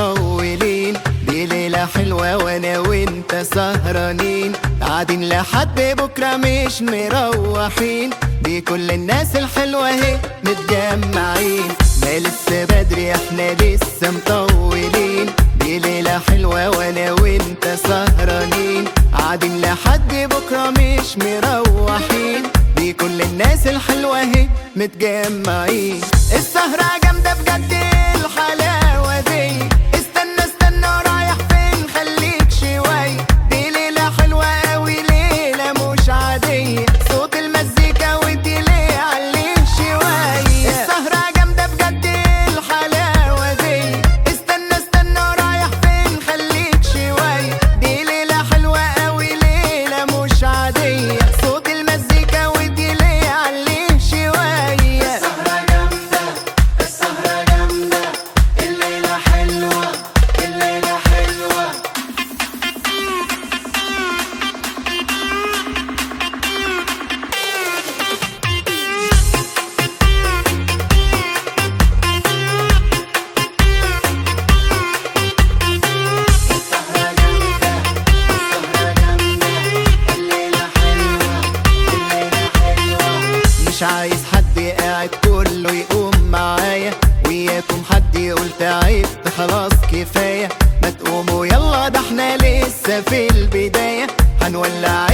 مطولين دي ليلة حلوة وانا وانت سهرانين قاعدين لحد بكرة مش مروحين دي كل الناس الحلوة اهي متجمعين ده لسه بدري احنا لسه مطولين دي ليلة حلوة وانا وانت سهرانين قاعدين لحد بكرة مش مروحين دي كل الناس الحلوة اهي متجمعين السهرة جامدة بجد الحلاوة دي استنى استنى رايح فين خليك شوية دي ليلة حلوة قوي ليلة مش عادية صوت المزيكا ودي ليه عليه شوية السهرة جامدة بجد الحلاوة دي استنى استنى رايح فين خليك شوية دي ليلة حلوة قوي ليلة مش عادية صوت المزيكا ودي ليه عليه شوية السهرة جامدة السهرة جامدة الليلة حلوة الليلة حلوة السهرة جامدة السهرة جامدة الليلة حلوة الليلة حلوة مش عايز حد قاعد كله يقوم معايا وياكم حد يقول تعبت خلاص كفاية ما تقوموا يلا ده احنا لسه في البداية هنولع